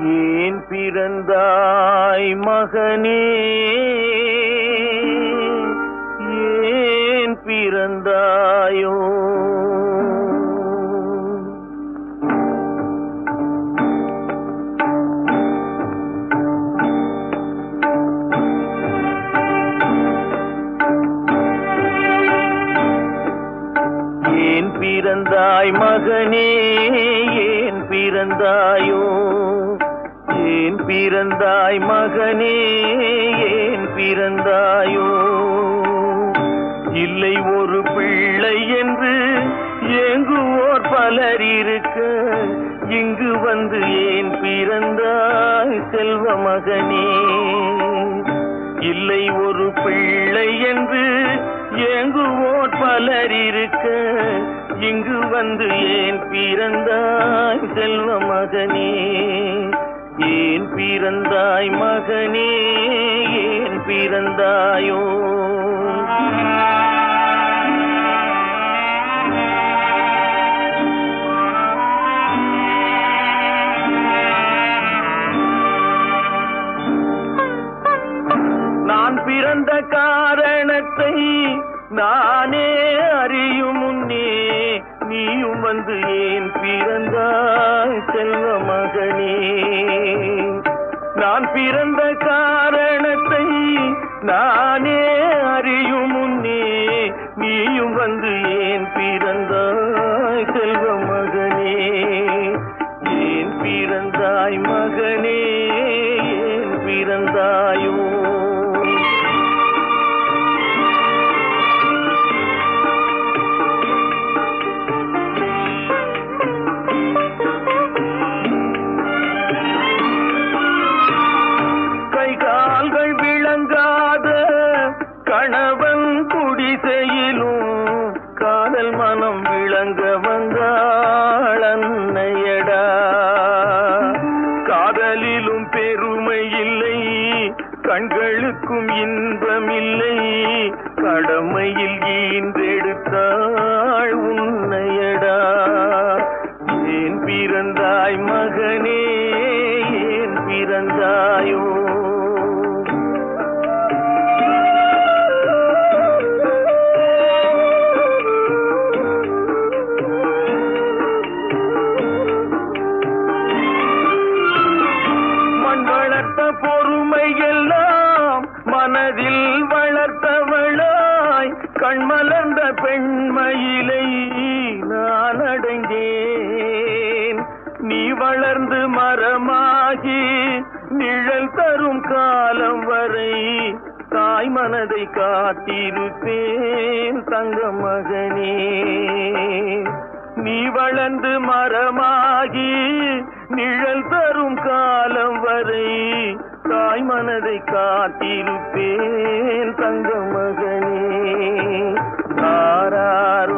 ஏன் பிறந்தாய் மகனே ஏன் பிறந்தாயோ ஏன் பிறந்தாய் மகனே ஏன் பிறந்தாயோ ஏன் பிறந்தாய் மகனே ஏன் பிறந்தாயோ இல்லை ஒரு பிள்ளை என்று ஏங்குவோர் பலர் இருக்க இங்கு வந்து ஏன் பிறந்தாய் செல்வ மகனே இல்லை ஒரு பிள்ளை என்று ஏங்குவோர் பலர் இருக்க இங்கு வந்து ஏன் பிறந்தாய் செல்வ மகனே ஏன் பிறந்தாய் மகனே ஏன் பிறந்தாயோ நான் பிறந்த காரணத்தை நானே அறியும் முன்னே நீயும் வந்து ஏன் பிறந்தாய் செல்வ மகனே நான் பிறந்த காரணத்தை நானே அறியும் முன்னே நீயும் வந்து ஏன் பிறந்தாய் செல்வ மகனே ஏன் பிறந்தாய் மகனே ஏன் பிறந்தாயோ கை கால்கள் விளங்காத கணவன் குடிசையிலும் காதல் மனம் விளங்க வந்தாள் அன்னையடா காதலிலும் பெருமை இல்லை கண்களுக்கும் இன்பமில்லை கடமையில் ஈன்றெடுத்தாள் உன்னையடா ஏன் பிறந்தாய் மகனே ஏன் பிறந்தாயோ மண் வளர்த்த பொறுமை எல்லாம் மனதில் வளர்த்தவளாய் கண்மலர்ந்த பெண்மயிலை நான் அடைந்தேன் நீ வளர்ந்து மரமாகி நிழல் தரும் காலம் வரை தாய் மனதை காத்திருப்பேன் தங்க மகனே நீ வளர்ந்து மரமாகி நிழல் தரும் காலம் வரை தாய் மனதை காத்திருப்பேன் தங்க மகனே ஆரார